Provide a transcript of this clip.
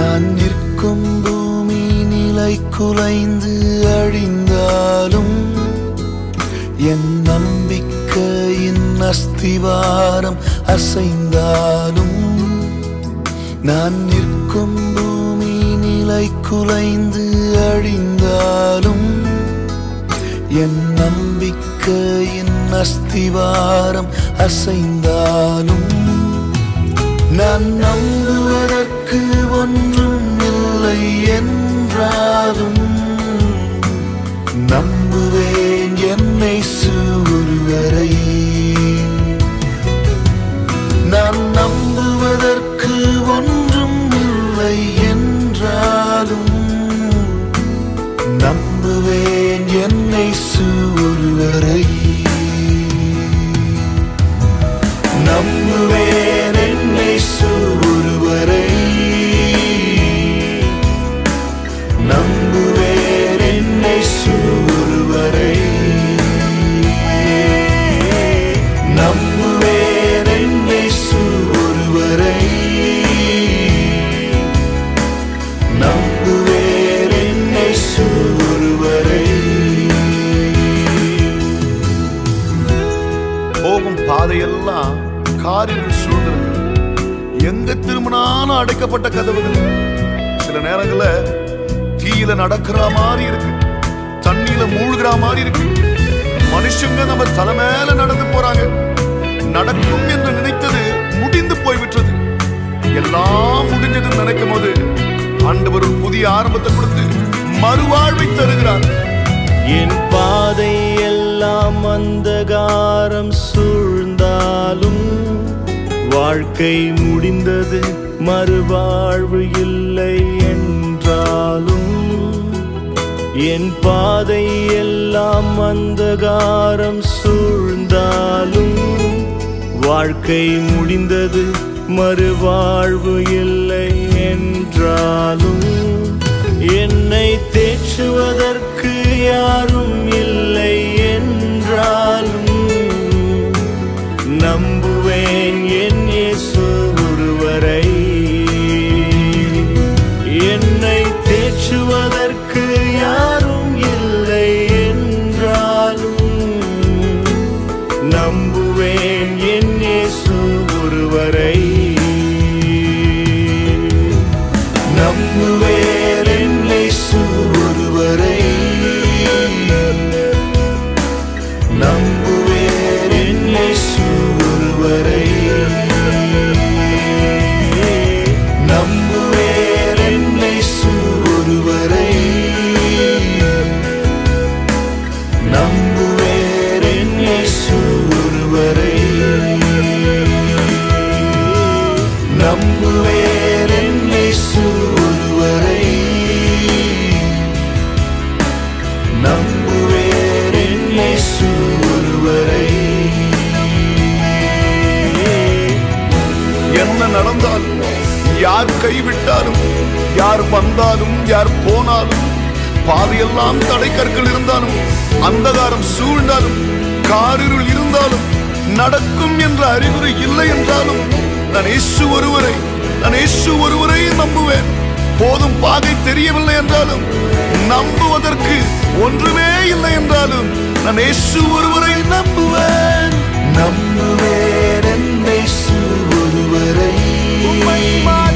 நான் நிற்கும் பூமி நிலை குலைந்து அழிந்தாலும் என் நம்பிக்கையின் அஸ்திவாரம் அசைந்தாலும் நான் நிற்கும் பூமி நிலை குலைந்து அழிந்தாலும் என் நம்பிக்கையின் அஸ்திவாரம் அசைந்தாலும் நான் நம்புவதற்கு ஒன்றும் இல்லை என்றாலும் நம்புவேன் என்னை ஒருவரை நான் நம்புவதற்கு ஒன்றும் இல்லை என்றாலும் நம்புவேன் என்னை ஒருவரை நம்புவேன் என்னை ஒருவரை நம்புவேன் என்னை ஒருவரை நம்புவேன் என்னை ஒருவரை நம்புவேன் என்னை ஒருவரை போகும் பாதையெல்லாம் காரில் சூழ்ந்திருக்கு எங்க திரும்பினாலும் அடைக்கப்பட்ட கதவுகள் சில நேரங்கள்ல தீயில நடக்கிற மாதிரி இருக்கு தண்ணியில மூழ்கிற மாதிரி இருக்கு மனுஷங்க நம்ம தலை மேல நடந்து போறாங்க நடக்கும் என்று நினைத்தது முடிந்து போய்விட்டது எல்லாம் முடிஞ்சதுன்னு நினைக்கும் போது ஆண்டவர் ஒரு புதிய ஆரம்பத்தை கொடுத்து மறுவாழ்வை தருகிறார் என் பாதை எல்லாம் அந்தகாரம் சூழ்ந்தாலும் வாழ்க்கை முடிந்தது மறுவாழ்வு இல்லை என்றாலும் என் பாதை எல்லாம் அந்தகாரம் சூழ்ந்தாலும் வாழ்க்கை முடிந்தது மறுவாழ்வு இல்லை என்றாலும் என்னை தேற்றுவதற்கு யாரும் இல்லை என்றாலும் நம்புவேன் என் இயேசு ஒருவரை என்னை தேற்றுவதற்கு யாரும் இல்லை என்றாலும் நம்புவேன் என் இயேசு ஒருவரை நம்புவேன் என்னை ஒருவரை நம்புவேன் என்னை ஒருவரை நம்புவேன் என்னை ஒருவரை நம்புவேன் என்னை ஒருவரை நம்புவேன் என்னை ஒருவரை நம்புவேன் என்னை ஒருவரை என்ன நடந்தாலும் யார் கைவிட்டாலும் யார் வந்தாலும் யார் போனாலும் பாதையெல்லாம் தடைக்கற்கள் இருந்தாலும் அந்தகாரம் சூழ்ந்தாலும் காரிருள் இருந்தாலும் நடக்கும் என்ற அறிகுறி இல்லை என்றாலும் நான் இயேசு ஒருவரை நான் இயேசு ஒருவரை நம்புவேன் போதும் பாதை தெரியவில்லை என்றாலும் நம்புவதற்கு ஒன்றுமே இல்லை என்றாலும் நான் இயேசு ஒருவரை நம்புவேன் நம்புவேன் என்னை ஒருவரை உம்மை